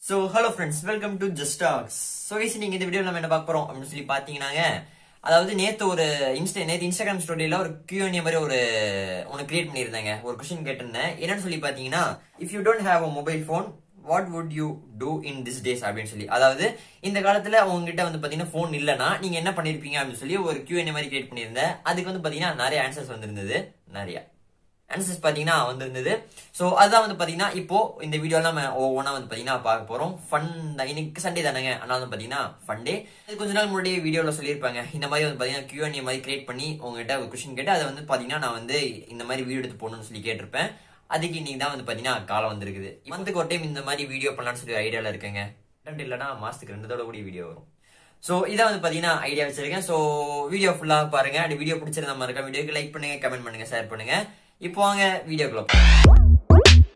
So hello friends welcome to just talks so guys நீங்க இந்த video நம்ம என்ன பார்க்க போறோம் அப்படின்னு சொல்லி பாத்தீங்கன்னாங்க அதாவது நேத்து ஒரு இன்ஸ்டா நேத்து இன்ஸ்டாகிராம் ஸ்டோரியில ஒரு கியூஎன்ஏ மாதிரி ஒரு ஒன்று கிரியேட் பண்ணியிருந்தேங்க ஒரு கொஸ்டின் கேட்டிருந்தேன் என்னன்னு சொல்லி பாத்தீங்கன்னா if you don't have a mobile phone what would you do in this days அப்படின்னு சொல்லி அதாவது இந்த காலத்துல உங்ககிட்ட வந்து பாத்தீங்கன்னா ஃபோன் இல்லைன்னா நீங்க என்ன பண்ணிருப்பீங்க அப்படின்னு சொல்லி ஒரு கியூஎன்ஏ மாதிரி கிரியேட் பண்ணியிருந்தேன் அதுக்கு வந்து பாத்தீங்கன்னா நிறைய ஆன்சர்ஸ் வந்திருந்தது நிறைய ஆன்சர்ஸ் பாத்தீங்கன்னா வந்திருந்தது ஸோ அதுதான் வந்து பாத்தீங்கன்னா இப்போ இந்த வீடியோல நம்ம ஒவ்வொன்றா வந்து பாத்தீங்கன்னா பார்க்க போறோம் ஃபன் தான் இன்னைக்கு சண்டே தானேங்க அதனால வந்து பாத்தீங்கன்னா ஃபன் டே கொஞ்ச நாள் முன்னாடி வீடியோல சொல்லியிருப்பாங்க இந்த மாதிரி வந்து பாத்தீங்கன்னா கியூஎன்ஏ மாதிரி கிரியேட் பண்ணி உங்ககிட்ட ஒரு கொஸ்டின் கேட்டு அதை வந்து பாத்தீங்கன்னா நான் வந்து இந்த மாதிரி வீடியோ எடுத்து போடணும்னு சொல்லி கேட்டிருப்பேன் அதுக்கு இன்னைக்கு தான் வந்து பாத்தீங்கன்னா காலம் வந்திருக்குது மந்த்துக்கு ஒரு டைம் இந்த மாதிரி வீடியோ பண்ணலாம்னு சொல்லி ஐடியால இருக்கேங்க ரெண்டு இல்லைன்னா மாசத்துக்கு ரெண்டு தடவை கூட வீடியோ வரும் ஸோ இதை வந்து பாத்தீங்கன்னா ஐடியா வச்சிருக்கேன் ஸோ வீடியோ ஃபுல்லா பாருங்க அந்த வீடியோ பிடிச்சிருந்த மாதிரி இருக்க வீடியோக்கு லைக் பண்ணுங்க கமெண்ட் பண்ணுங்க ஷேர் பண்ணுங்க இப்போ வாங்க வீடியோக்குள்ள போலாம்.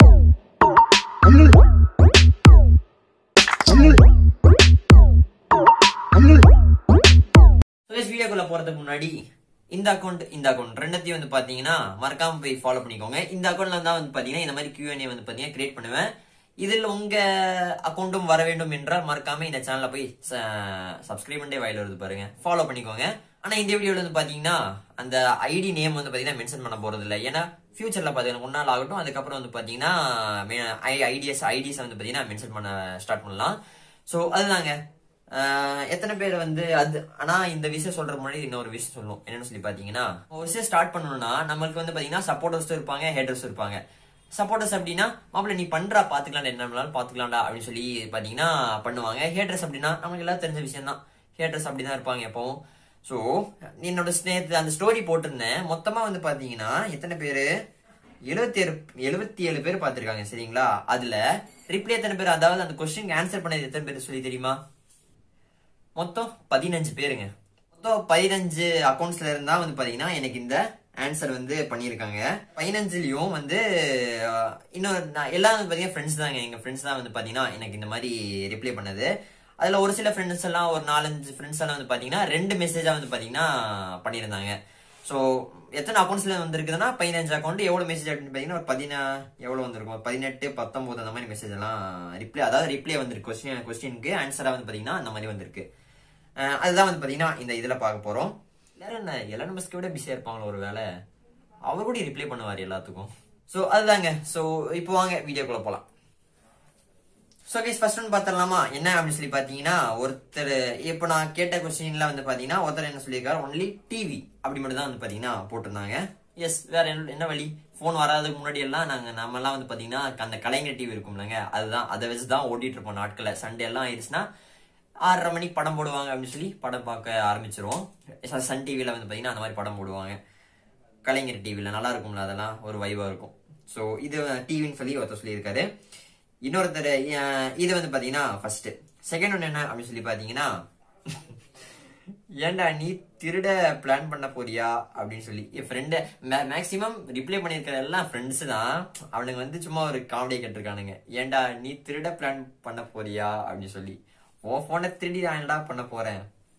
ஸோ வீடியோக்குள்ள போறதுக்கு முன்னாடி இந்த அக்கௌண்ட் இந்த அக்கௌண்ட் ரெண்டத்தையும் வந்து பாத்தீங்கன்னா மறக்காம போய் ஃபாலோ பண்ணிக்கோங்க இந்த அக்கௌண்ட்ல தான் வந்து பாத்தீங்கன்னா இந்த மாதிரி கியூஎன்ஏ வந்து பாத்தீங்கன்னா கிரியேட் பண்ணுவேன் இதில் உங்க அக்கௌண்ட்டும் வர வேண்டும் என்றால் மறக்காம இந்த சேனல்ல போய் சப்ஸ்கிரைப் பண்ணே வாயில வருது பாருங்க ஃபாலோ பண்ணிக்கோங்க ஆனா இந்த வீடியோல வந்து பாத்தீங்கன்னா அந்த ஐடி நேம் வந்து பாத்தீங்கன்னா மென்ஷன் பண்ண போறது இல்லை ஏன்னா ஃபியூச்சர்ல பாத்தீங்கன்னா முன்னாள் ஆகட்டும் அதுக்கப்புறம் வந்து பாத்தீங்கன்னா ஐடிஎஸ் ஐடிஸ் வந்து பாத்தீங்கன்னா மென்ஷன் பண்ண ஸ்டார்ட் பண்ணலாம் ஸோ அதுதாங்க ஆஹ் எத்தனை பேர் வந்து அது ஆனா இந்த விஷயம் சொல்ற முன்னாடி இன்னொரு விஷயம் சொல்லணும் என்னன்னு சொல்லி பாத்தீங்கன்னா ஒரு விஷயம் ஸ்டார்ட் பண்ணணும்னா நம்மளுக்கு வந்து பாத்தீங்கன்னா சப்போர்ட்டர்ஸ் இருப்பாங்க ஹேட்டர்ஸ் இருப்பாங்க சப்போர்ட்டர்ஸ் அப்படின்னா மாப்பிள்ள நீ பண்றா பாத்துக்கலாம் என்ன வேணாலும் பாத்துக்கலாம்டா அப்படின்னு சொல்லி பாத்தீங்கன்னா பண்ணுவாங்க ஹேட்டர்ஸ் அப்படின்னா நமக்கு எல்லாம் தெரிஞ்ச விஷயம் தான் ஹேட்டர்ஸ் அப்படிதான் இருப்பாங்க எப்பவும் ஸோ என்னோட நேத்து அந்த ஸ்டோரி போட்டிருந்தேன் மொத்தமா வந்து பாத்தீங்கன்னா எத்தனை பேரு எழுபத்தி ஏழு எழுபத்தி ஏழு பேர் பார்த்திருக்காங்க சரிங்களா அதுல ரிப்ளை எத்தனை பேர் அதாவது அந்த கொஸ்டின் ஆன்சர் பண்ணது எத்தனை பேர் சொல்லி தெரியுமா மொத்தம் பதினஞ்சு பேருங்க மொத்தம் பதினஞ்சு அக்கௌண்ட்ஸ்ல இருந்தா வந்து பாத்தீங்கன்னா எனக்கு இந்த ஆன்சர் வந்து பண்ணியிருக்காங்க பதினஞ்சுலயும் வந்து அஹ், இன்னொரு நான் எல்லாம் வந்து பாத்தீங்கன்னா ஃப்ரெண்ட்ஸ் தாங்க எங்க ஃப்ரெண்ட்ஸ் தான் வந்து பாத்தீங்கன்னா எனக்கு இந்த மாதிரி ரிப்ளை பண்ணது அதுல ஒரு சில ஃப்ரெண்ட்ஸ் எல்லாம் ஒரு நாலஞ்சு ஃப்ரெண்ட்ஸ் எல்லாம் வந்து பாத்தீங்கன்னா ரெண்டு மெசேஜா வந்து பாத்தீங்கன்னா பண்ணியிருந்தாங்க ஸோ எத்தனை அக்கௌண்ட்ஸ்ல வந்திருக்குதுன்னா பதினஞ்சு அக்கௌண்ட் எவ்வளவு மெசேஜ் அப்படின்னு பாத்தீங்கன்னா ஒரு பதினா எவ்வளவு வந்திருக்கும் பதினெட்டு பத்தொன்பது அந்த மாதிரி மெசேஜ் எல்லாம் ரிப்ளை அதாவது ரிப்ளை வந்திருக்கு கொஸ்டின் கொஸ்டினுக்கு ஆன்சரா வந்து பாத்தீங்கன்னா அந்த மாதிரி வந்திருக்கு அஹ் அதுதான் வந்து பாத்தீங்கன்னா இந்த இதுல பார்க்க போறோம் எல்லாரும் என்ன எலன் மஸ்கை விட பிஸியா இருப்பாங்களோ ஒரு வேலை அவர் கூட ரிப்ளை பண்ணுவார் எல்லாத்துக்கும் ஸோ அதுதாங்க ஸோ இப்போ வாங்க வீடியோக்குள்ள போலாம் ஸோ கேஸ் ஃபர்ஸ்ட் ஒன் பார்த்துடலாமா என்ன அப்படின்னு சொல்லி பார்த்தீங்கன்னா ஒருத்தர் இப்போ நான் கேட்ட கொஸ்டின்ல வந்து பார்த்தீங்கன்னா ஒருத்தர் என்ன சொல்லியிருக்காரு ஒன்லி டிவி அப்படி மட்டும் தான் வந்து பார்த்தீங்கன்னா போட்டிருந்தாங்க எஸ் வேற என்ன என்ன வழி ஃபோன் வராதுக்கு முன்னாடி எல்லாம் நாங்கள் நம்மலாம் வந்து பார்த்தீங்கன்னா அந்த கலைஞர் டிவி இருக்கும்லங்க அதுதான் அதை வச்சு தான் ஓட்டிட்டு இருப்போம் நாட்களில் சண்டே எல்லாம் ஆயிடுச்சுன்னா ஆறரை மணிக்கு படம் போடுவாங்க அப்படின்னு சொல்லி படம் பார்க்க ஆரம்பிச்சிருவோம் ச- சன் டிவியில் வந்து பார்த்தீங்கன்னா அந்த மாதிரி படம் போடுவாங்க கலைஞர் டிவியில் நல்லா இருக்கும்ல அதெல்லாம் ஒரு வைவா இருக்கும் ஸோ இது டிவின்னு சொல்லி ஒருத்தர் சொல்லியிருக்காரு இன்னொருத்தர் அஹ், இது வந்து பார்த்தீங்கன்னா ஃபர்ஸ்ட் செகண்ட் ஒன்று என்ன அப்படின்னு சொல்லி பார்த்தீங்கன்னா ஏன்டா நீ திருட பிளான் பண்ண போறியா அப்படின்னு சொல்லி என் ஃப்ரெண்டு மேக்சிமம் ரிப்ளை பண்ணியிருக்கிற எல்லாம் ஃப்ரெண்ட்ஸ் தான் அவனுங்க வந்து சும்மா ஒரு காமெடி கேட்டிருக்கானுங்க ஏன்டா நீ திருட பிளான் பண்ண போறியா அப்படின்னு சொல்லி உன் ஃபோனை திருடி நான் என்னடா பண்ண போறேன்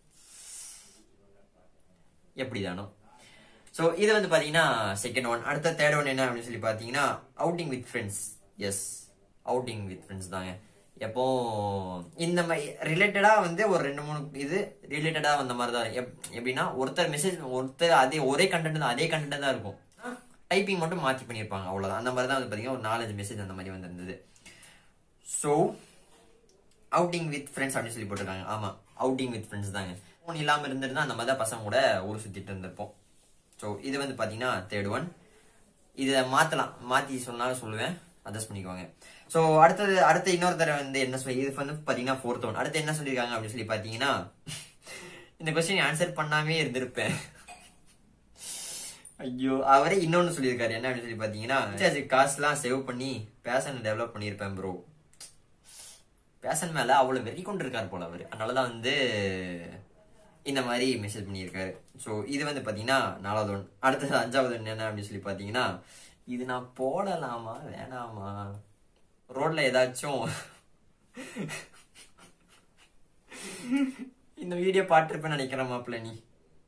எப்படிதானோ ஸோ இது வந்து பார்த்தீங்கன்னா செகண்ட் ஒன் அடுத்த தேர்ட் ஒன் என்ன அப்படின்னு சொல்லி பார்த்தீங்கன்னா outing with friends yes outing with friends தாங்க எப்போ இந்த மாதிரி ரிலேட்டடாக வந்து ஒரு ரெண்டு மூணு இது ரிலேட்டடாக வந்த மாதிரி தான் எப் எப்படின்னா ஒருத்தர் மெசேஜ் ஒருத்தர் அதே ஒரே கண்டென்ட் தான் அதே கண்டென்ட் தான் இருக்கும் டைப்பிங் மட்டும் மாற்றி பண்ணியிருப்பாங்க அவ்வளோதான் அந்த மாதிரி தான் வந்து பார்த்தீங்கன்னா ஒரு நாலஞ்சு மெசேஜ் அந்த மாதிரி வந்திருந்தது ஸோ அவுட்டிங் வித் ஃப்ரெண்ட்ஸ் அப்படின்னு சொல்லி போட்டிருக்காங்க ஆமா அவுட்டிங் வித் ஃப்ரெண்ட்ஸ் தாங்க ஃபோன் இல்லாம இருந்திருந்தா அந்த மாதிரி தான் பசங்க கூட ஊர் சுத்திட்டு இருந்திருப்போம் ஸோ இது வந்து பாத்தீங்கன்னா தேர்ட் ஒன் இதை மாத்தலாம் மாத்தி சொன்னாலும் சொல்லுவேன் அட்ஜஸ்ட் பண்ணிக்கோங்க ஸோ அடுத்தது அடுத்த இன்னொருத்தர வந்து என்ன சொல்லி இது வந்து பாத்தீங்கன்னா ஃபோர்த் ஒன் அடுத்து என்ன சொல்லியிருக்காங்க அப்படின்னு சொல்லி பாத்தீங்கன்னா இந்த கொஸ்டின் ஆன்சர் பண்ணாமே இருந்திருப்பேன் ஐயோ அவரே இன்னொன்னு சொல்லியிருக்காரு என்ன அப்படின்னு சொல்லி பாத்தீங்கன்னா recharge காசுலாம் சேவ் பண்ணி பேஷன் டெவலப் பண்ணியிருப்பேன் ப்ரோ பேஷன் மேல அவ்வளவு வெறி கொண்டு இருக்காரு போல அவரு அதனாலதான் வந்து இந்த மாதிரி மெசேஜ் பண்ணியிருக்காரு ஸோ இது வந்து பாத்தீங்கன்னா நாலாவது ஒன் அடுத்தது அஞ்சாவது ஒன்று என்ன அப்படின்னு சொல்லி பாத்தீங்கன்னா இது நான் போடலாமா வேணாமா ரோட்ல ஏதாச்சும் இந்த வீடியோ பார்த்துருப்பேன்னு நினைக்கிறேன் மாப்பிள்ள நீ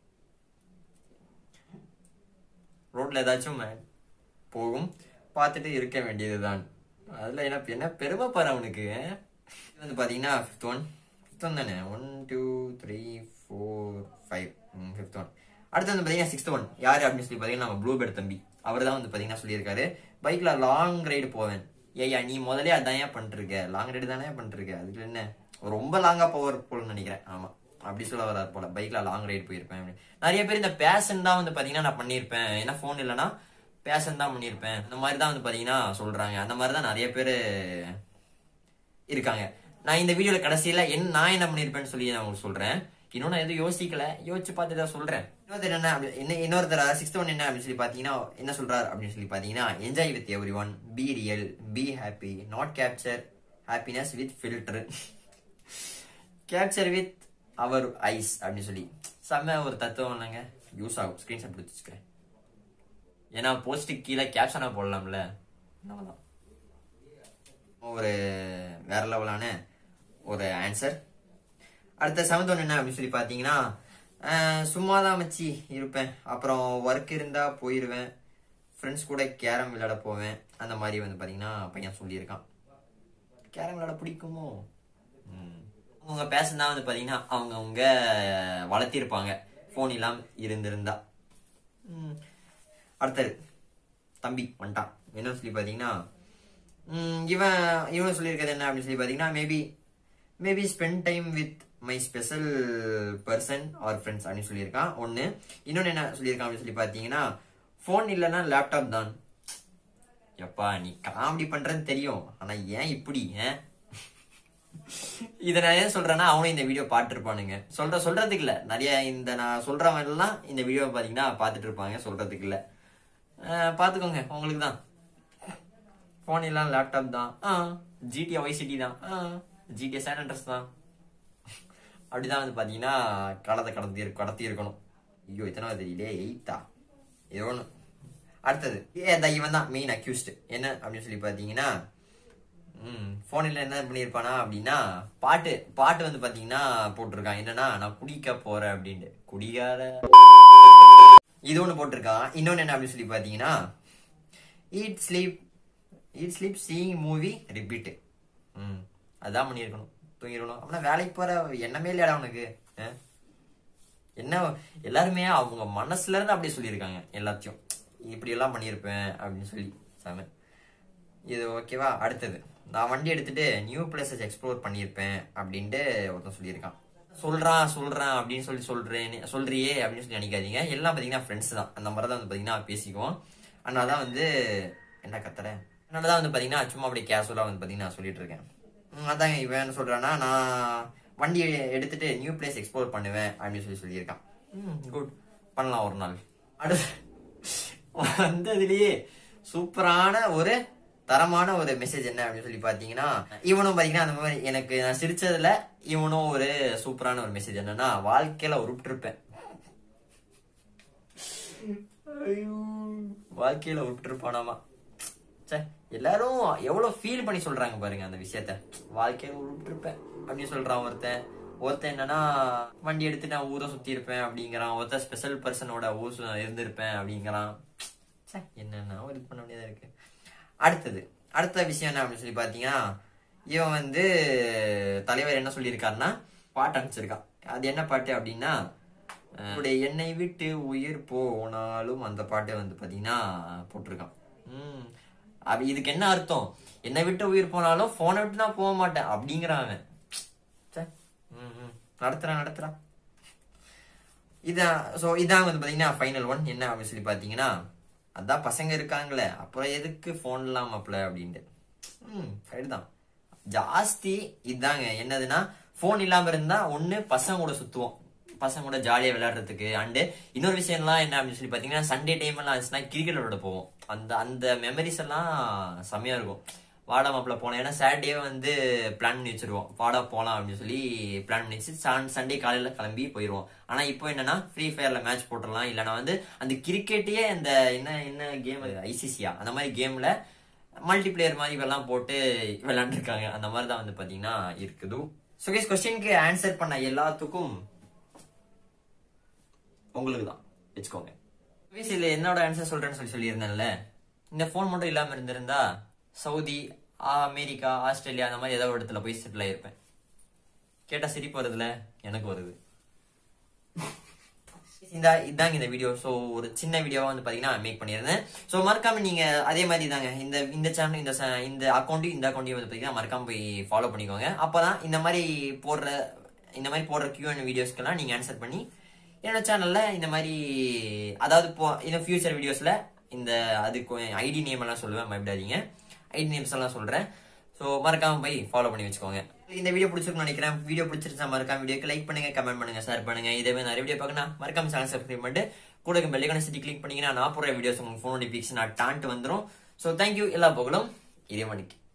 ரோட்ல ஏதாச்சும் போகும் பார்த்துட்டு இருக்க வேண்டியதுதான் அதுல என்ன என்ன பெருமை பாரு அவனுக்கு இது வந்து பார்த்தீங்கன்னா ஃபிஃப்த் ஒன் ஃபிஃப்த் ஒன் தானே one two three four five fifth one அடுத்து வந்து பார்த்தீங்கன்னா சிக்ஸ்த் ஒன் யார் அப்படின்னு சொல்லி பார்த்தீங்கன்னா நம்ம ப்ளூபெர்ட் தம்பி அவர் தான் வந்து பார்த்தீங்கன்னா சொல்லியிருக்காரு பைக்கில் லாங் ரைடு போவேன் ஏய்யா நீ முதலே அதான் ஏன் பண்ணிருக்க லாங் ரைடு தானே பண்ணிருக்க அதுக்கு என்ன ரொம்ப லாங்காக போவர் போலன்னு நினைக்கிறேன் ஆமாம் அப்படி சொல்ல வராது போல பைக்ல லாங் ரைடு போயிருப்பேன் அப்படின்னு. நிறைய பேர் இந்த பேஷன் தான் வந்து பாத்தீங்கன்னா நான் பண்ணியிருப்பேன் ஏன்னா ஃபோன் இல்லைன்னா பேஷன் தான் பண்ணியிருப்பேன் அந்த மாதிரி தான் வந்து பாத்தீங்கன்னா சொல்றாங்க அந்த மாதிரி தான் நிறைய பேர் இருக்காங்க நான் இந்த வீடியோல கடைசியில என்ன நான் என்ன பண்ணிருப்பேன்னு சொல்லி நான் உங்களுக்கு சொல்றேன் இன்னும் நான் எதுவும் யோசிக்கல யோசிச்சு பார்த்து தான் சொல்றேன் இன்னொருத்தர் என்ன அப்படி- என்ன இன்னொருத்தர் சிக்ஸ்த் ஒன் என்ன அப்படின்னு சொல்லி பாத்தீங்கன்னா என்ன சொல்றாரு அப்படின்னு சொல்லி பாத்தீங்கன்னா enjoy with everyone be real be happy not capture happiness with filter capture with our eyes அப்படின்னு சொல்லி செம்ம ஒரு தத்துவம் இல்லைங்க யூஸ் ஆகும் ஸ்கிரீன்ஷாட் எடுத்து வச்சுக்கிறேன் ஏன்னா போஸ்ட்டுக்கு கீழே கேப்ஷனாக போடலாம்ல அவ்வளவுதான். ஒரு வேற லெவலான ஒரு ஆன்சர் அடுத்த செவன்த் ஒன் என்ன அப்படின்னு சொல்லி பார்த்தீங்கன்னா சும்மா தான் மச்சி இருப்பேன் அப்புறம் ஒர்க் இருந்தா போயிடுவேன் ஃப்ரெண்ட்ஸ் கூட கேரம் விளையாட போவேன் அந்த மாதிரி வந்து பார்த்தீங்கன்னா பையன் சொல்லியிருக்கான் கேரம் விளையாட பிடிக்குமோ ம். அவங்க பேசன் தான் வந்து பார்த்தீங்கன்னா அவங்க அவங்க வளர்த்திருப்பாங்க ஃபோன் இல்லாம இருந்திருந்தா ம். அடுத்தது தம்பி வந்துட்டான் என்ன சொல்லி பார்த்தீங்கன்னா ம், இவன் இவன் சொல்லியிருக்கிறது என்ன அப்படின்னு சொல்லி பார்த்தீங்கன்னா maybe maybe spend time with my special person or friends அப்படின்னு சொல்லியிருக்கான் ஒன்று இன்னொன்று என்ன சொல்லியிருக்கான் அப்படின்னு சொல்லி பார்த்தீங்கன்னா ஃபோன் இல்லைன்னா லேப்டாப் தான் எப்பா நீ காமெடி பண்றேன்னு தெரியும் ஆனா ஏன் இப்படி ஏன் இத நான் ஏன் சொல்றேன்னா அவனும் இந்த வீடியோ பார்த்துருப்பானுங்க சொல்ற சொல்றதுக்கு இல்ல நிறைய இந்த நான் சொல்றவன் எல்லாம் இந்த வீடியோ பாத்தீங்கன்னா பார்த்துட்டு இருப்பாங்க சொல்றதுக்கு இல்ல அஹ் பாத்துக்கோங்க உங்களுக்கு தான் போன் எல்லாம் லேப்டாப் தான் ஆ ஜிடிஏ ஒய்சிடி தான் ஆ ஜிடிஏ சேன் அட்ரஸ் தான் அப்படிதான் வந்து பாத்தீங்கன்னா காலத்தை கடத்தி கடத்தி இருக்கணும் ஐயோ இத்தனை தெரியல எயித்தா ஏதோ ஒன்று அடுத்தது ஏ இந்த இவன் தான் மெயின் அக்யூஸ்ட் என்ன அப்படின்னு சொல்லி பார்த்தீங்கன்னா ம் ஃபோனில் என்ன பண்ணியிருப்பானா அப்படின்னா பாட்டு பாட்டு வந்து பார்த்தீங்கன்னா போட்டிருக்கான் என்னன்னா நான் குடிக்க போறேன் அப்படின்ட்டு குடிக்காத இது ஒன்று போட்டிருக்கான் இன்னொன்று என்ன அப்படின்னு சொல்லி பார்த்தீங்கன்னா eat sleep eat sleep seeing movie repeat ம் அதான் பண்ணியிருக்கணும் தூங்கிடணும் அப்படின்னா வேலைக்கு போற எண்ணமே இல்லையாடா அவனுக்கு ஆ? என்ன எல்லாருமே அவங்க மனசுல இருந்து அப்படியே சொல்லியிருக்காங்க எல்லாத்தையும் இப்படி எல்லாம் பண்ணியிருப்பேன் அப்படின்னு சொல்லி சாம இது ஓகேவா அடுத்தது நான் வண்டி எடுத்துட்டு நியூ பிளேசஸ் எக்ஸ்ப்ளோர் பண்ணியிருப்பேன் அப்படின்ட்டு ஒருத்தன் சொல்லியிருக்கான் சொல்றான் சொல்றேன் அப்படின்னு சொல்லி சொல்றேன் சொல்றியே அப்படின்னு சொல்லி நினைக்காதீங்க எல்லாம் பாத்தீங்கன்னா ஃப்ரெண்ட்ஸ் தான் அந்த மாதிரி தான் வந்து பாத்தீங்கன்னா பேசிக்குவோம் அதனால தான் வந்து என்ன கத்துற அதனால தான் வந்து பாத்தீங்கன்னா சும்மா அப்படியே கேஷுவலா வந்து பாத்தீங்கன்னா நான் சொல்லிட்டு இருக்கேன் ம், அதான் இவன் என்ன சொல்றான்னா நான் வண்டி எடுத்துட்டு நியூ பிளேஸ் எக்ஸ்ப்ளோர் பண்ணுவேன் அப்படின்னு சொல்லி சொல்லியிருக்கான் ம் குட் பண்ணலாம் ஒரு நாள் அடுத்து வந்ததுலயே சூப்பரான ஒரு தரமான ஒரு மெசேஜ் என்ன அப்படின்னு சொல்லி பாத்தீங்கன்னா இவனும் பாத்தீங்கன்னா அந்த மாதிரி எனக்கு நான் சிரிச்சதுல இவனும் ஒரு சூப்பரான ஒரு மெசேஜ் என்னன்னா வாழ்க்கையில உருப்பிட்டிருப்பேன் ஐயோ வாழ்க்கையில விட்டுருப்பானாமா ச்சே எல்லாரும் எவ்வளவு ஃபீல் பண்ணி சொல்றாங்க பாருங்க அந்த விஷயத்த வாழ்க்கையில விட்டுருப்பேன் அப்படின்னு சொல்றான் ஒருத்தன் ஒருத்தன் என்னன்னா வண்டி எடுத்து நான் ஊரை சுத்தி இருப்பேன் அப்படிங்கிறான் ஒருத்தன் ஸ்பெஷல் பர்சனோட ஊர் சு- இருந்திருப்பேன் அப்படிங்கிறான் ச்சே, என்னென்ன ஒரு இது பண்ண வேண்டியதா இருக்கு அடுத்தது அடுத்த விஷயம் என்ன அப்படின்னு சொல்லி பாத்தீங்கன்னா இவன் வந்து தலைவர் என்ன சொல்லியிருக்காருன்னா பாட்டு அனுப்பிச்சிருக்கான் அது என்ன பாட்டு அப்படின்னா அஹ், உன்னுடைய என்னை விட்டு உயிர் போனாலும் அந்த பாட்டை வந்து பாத்தீங்கன்னா போட்டிருக்கான் ம் அப்ப இதுக்கு என்ன அர்த்தம் என்னை விட்டு உயிர் போனாலும் போனை விட்டு நான் போக மாட்டேன் அப்படிங்கிறான் அவன் ச்சே. ம், ம். நடத்துறான் நடத்துறான் இதான் ஸோ இதான் வந்து பார்த்தீங்கன்னா ஃபைனல் ஒன் என்ன அப்படின்னு சொல்லி பார்த்தீங்கன்னா அதான் பசங்க இருக்காங்களே அப்புறம் எதுக்கு ஃபோன் இல்லாமப்ல அப்படின்ட்டு ம் ரைட் தான் ஜாஸ்தி இதாங்க என்னதுன்னா ஃபோன் இல்லாம இருந்தா ஒண்ணு பசங்க கூட சுத்துவோம் பசங்க கூட ஜாலியா விளையாடுறதுக்கு அண்டு இன்னொரு விஷயம்லாம் என்ன அப்படின்னு சொல்லி பாத்தீங்கன்னா சண்டே டைம் எல்லாம் இருந்துச்சுன்னா கிரிக்கெட் விளையாட போவோம் அந்த அந்த மெமரிஸ் எல்லாம் செம்மையா இருக்கும் வாடா மாப்பிள்ள போனோம் ஏன்னா சாட்டர்டே வந்து பிளான் பண்ணி வச்சிருவோம் வாடா போலாம் அப்படின்னு சொல்லி பிளான் பண்ணி வச்சு சண்டே காலையில கிளம்பி போயிடுவோம் ஆனா இப்போ என்னன்னா ஃப்ரீ ஃபயர்ல மேட்ச் போட்டுடலாம் இல்லைன்னா வந்து அந்த கிரிக்கெட்டையே அந்த என்ன என்ன கேம் ஐசிசியா அந்த மாதிரி கேம்ல மல்டிபிளேயர் மாதிரி இதெல்லாம் போட்டு விளையாண்டுருக்காங்க அந்த மாதிரி தான் வந்து பாத்தீங்கன்னா இருக்குது சுகேஷ் கொஸ்டினுக்கு ஆன்சர் பண்ண எல்லாத்துக்கும் உங்களுக்கு தான் வச்சுக்கோங்க சுகேஷ் இதுல என்னோட ஆன்சர் சொல்றேன்னு சொல்லி சொல்லியிருந்தேன்ல இந்த ஃபோன் மட்டும் இல்லாம இருந்திருந்தா சவுதி அமெரிக்கா ஆஸ்திரேலியா அந்த மாதிரி ஏதோ ஒரு இடத்துல போய் செட்டில் ஆயிருப்பேன் கேட்டா சிரிப்பு வருதுல எனக்கு வருது இந்த இதாங்க இந்த வீடியோ ஸோ ஒரு சின்ன வீடியோவா வந்து பாத்தீங்கன்னா மேக் பண்ணியிருந்தேன் ஸோ மறக்காம நீங்க அதே மாதிரி தாங்க இந்த இந்த சேனல் இந்த ச- இந்த அக்கௌண்ட்டையும் இந்த அக்கௌண்ட்டையும் வந்து பாத்தீங்கன்னா மறக்காம போய் ஃபாலோ பண்ணிக்கோங்க அப்பதான் இந்த மாதிரி போடுற இந்த மாதிரி போடுற கியூஎன் வீடியோஸ்க்கெல்லாம் நீங்க ஆன்சர் பண்ணி என்னோட சேனல்ல இந்த மாதிரி அதாவது இப்போ இன்னும் ஃபியூச்சர் வீடியோஸ்ல இந்த அதுக்கு ஐடி நேம் எல்லாம் சொல்லுவேன் பயப்படாதீங்க ஐடி நேம்ஸ் எல்லாம் சொல்றேன் ஸோ மறக்காம போய் ஃபாலோ பண்ணி வச்சுக்கோங்க இந்த வீடியோ பிடிச்சிருக்குன்னு நினைக்கிறேன் வீடியோ பிடிச்சிருந்தா மறக்காம வீடியோக்கு லைக் பண்ணுங்க கமெண்ட் பண்ணுங்க ஷேர் பண்ணுங்க இதே மாதிரி நிறைய வீடியோ பார்க்கணும் மறக்காம சேனல் சப்ஸ்கிரைப் பண்ணிட்டு கூட பெல்லைக்கான சிட்டி கிளிக் பண்ணீங்கன்னா நான் போடுற வீடியோஸ் உங்களுக்கு ஃபோன் நோட்டிஃபிகேஷன் டான்ட்டு வந்துடும் ஸோ தேங்க்யூ எல்லா புகழும் இதே மணிக்கு